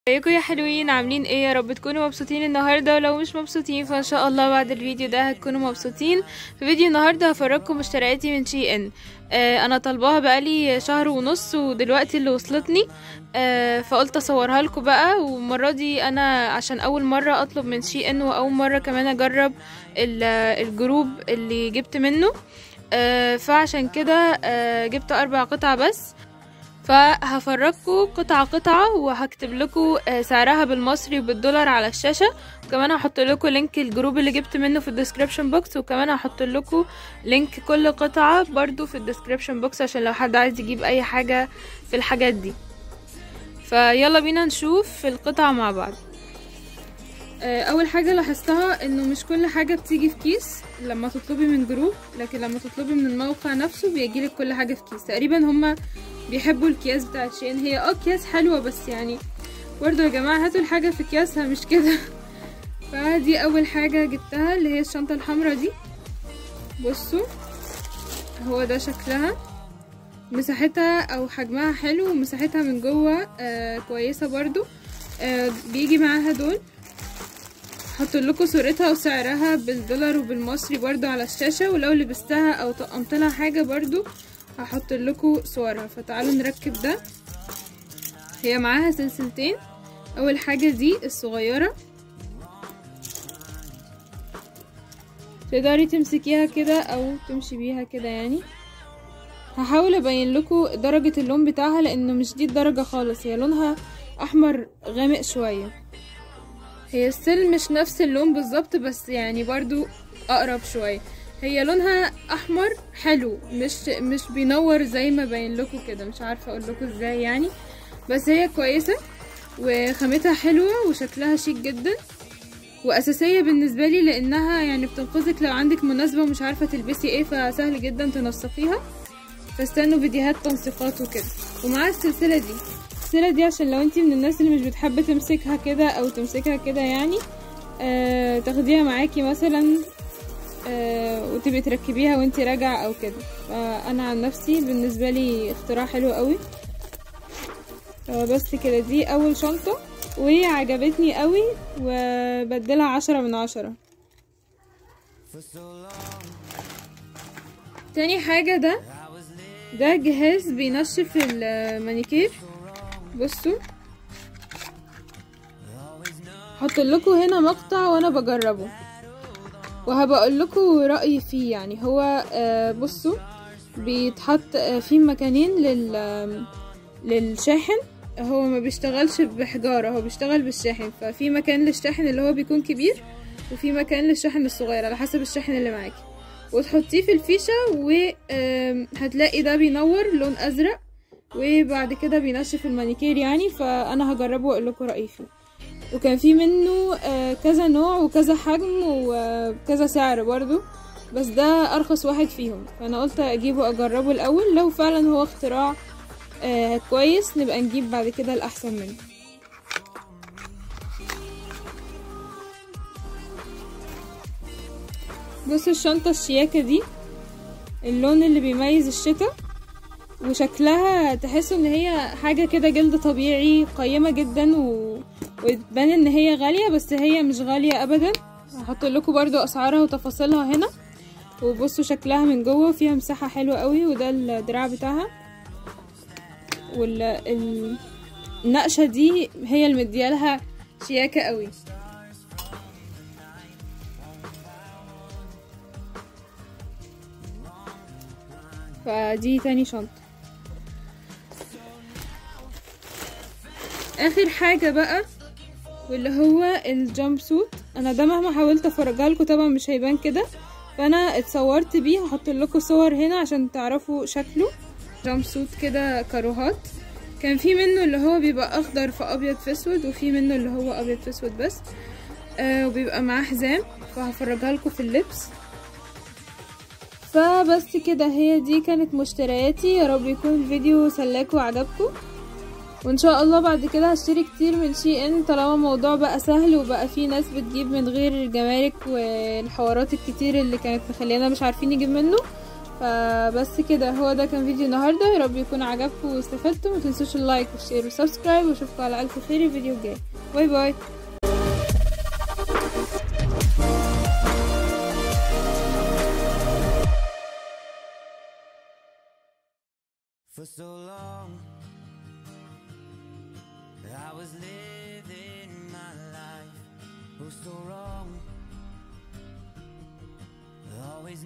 ازيكم يا حلوين عاملين ايه يا رب تكونوا مبسوطين النهارده ولو مش مبسوطين فان شاء الله بعد الفيديو ده هتكونوا مبسوطين في فيديو النهارده هفرجكم اشترياتي من شي ان آه انا طالباها بقالي شهر ونص ودلوقتي اللي وصلتني آه فقلت اصورها لكم بقى والمره دي انا عشان اول مره اطلب من شي ان واول مره كمان اجرب الجروب اللي جبت منه آه فعشان كده آه جبت اربع قطع بس فهفرجكم قطعة قطعة وهكتب لكم سعرها بالمصري وبالدولار على الشاشة وكمان هحط لكم لينك الجروب اللي جبت منه في الديسكريبشن بوكس وكمان هحط لكم لينك كل قطعة برضو في الديسكريبشن بوكس عشان لو حد عايز يجيب اي حاجة في الحاجات دي فيلا بينا نشوف القطع مع بعض اول حاجة لاحظتها انه مش كل حاجة بتيجي في كيس لما تطلبي من جروب لكن لما تطلبي من الموقع نفسه بيجيلك كل حاجة في كيس تقريبا هما بيحبوا الكياس بتاعت شين هي اه اكياس حلوة بس يعني برضه يا جماعة هاتوا الحاجة في اكياسها مش كده فدي اول حاجة جبتها اللي هي الشنطة الحمرا دي بصوا هو ده شكلها مساحتها او حجمها حلو ومساحتها من جوه آه كويسة برضو آه بيجي معاها دول هحط لكم صورتها وسعرها بالدولار وبالمصري برضو على الشاشة ولو لبستها او طقمت لها حاجة برضو هحط لكم صورها فتعالوا نركب ده هي معاها سلسلتين اول حاجة دي الصغيرة تقدري تمسكيها كده او تمشي بيها كده يعني هحاول ابين لكم درجة اللون بتاعها لانه مش دي الدرجة خالص هي لونها احمر غامق شوية هي السل مش نفس اللون بالظبط بس يعني برضو اقرب شوية هي لونها احمر حلو مش مش بينور زي ما باين لكم كده مش عارفه اقول لكم ازاي يعني بس هي كويسه وخامتها حلوه وشكلها شيك جدا واساسيه بالنسبه لي لانها يعني بتنقذك لو عندك مناسبه ومش عارفه تلبسي ايه فسهل جدا تنسقيها فاستنوا فيديوهات تنسيقات وكده ومعاها السلسله دي السلسله دي عشان لو انتي من الناس اللي مش بتحب تمسكها كده او تمسكها كده يعني آه تاخديها معاكي مثلا آه وتبقي تركبيها وانتي راجعه او كده فانا عن نفسي بالنسبه لي اختراع حلو قوي آه بس كده دي اول شنطه وعجبتني قوي وبدلها عشرة من عشرة تاني حاجة ده ده جهاز بينشف المانيكير بصوا هحط لكم هنا مقطع وانا بجربه وهبقول لكم رايي فيه يعني هو آه بصوا بيتحط آه فيه مكانين لل للشاحن هو ما بيشتغلش بحجاره هو بيشتغل بالشاحن ففي مكان للشاحن اللي هو بيكون كبير وفي مكان للشاحن الصغير على حسب الشاحن اللي معاكي وتحطيه في الفيشه وهتلاقي ده بينور لون ازرق وبعد كده بينشف المانيكير يعني فانا هجربه واقول لكم رايي فيه وكان في منه كذا نوع وكذا حجم وكذا سعر برضو بس ده ارخص واحد فيهم فانا قلت اجيبه اجربه الاول لو فعلا هو اختراع كويس نبقى نجيب بعد كده الاحسن منه بصوا الشنطة الشياكة دي اللون اللي بيميز الشتا وشكلها تحسوا ان هي حاجة كده جلد طبيعي قيمة جدا و... وتبان ان هي غالية بس هي مش غالية ابدا هحط لكم برضو اسعارها وتفاصيلها هنا وبصوا شكلها من جوه فيها مساحة حلوة قوي وده الدراع بتاعها والنقشة دي هي اللي مديالها شياكة قوي فدي تاني شنطة اخر حاجة بقى واللي هو الجامب سوت انا ده مهما حاولت افرجها لكم طبعا مش هيبان كده فانا اتصورت بيه هحط لكم صور هنا عشان تعرفوا شكله جامب سوت كده كاروهات كان في منه اللي هو بيبقى اخضر في ابيض في اسود وفي منه اللي هو ابيض في اسود بس آه وبيبقى معاه حزام فهفرجها لكم في اللبس فبس كده هي دي كانت مشترياتي يا رب يكون الفيديو سلاكم وعجبكم وان شاء الله بعد كده هشتري كتير من شي ان طالما الموضوع بقى سهل وبقى في ناس بتجيب من غير الجمارك والحوارات الكتير اللي كانت مخلينا مش عارفين نجيب منه فبس كده هو ده كان فيديو النهارده يا رب يكون عجبكم واستفدتم متنسوش اللايك والشير والسبسكرايب واشوفكم على الف خير الفيديو الجاي باي باي For so long, I was living my life. Oh, so wrong. Always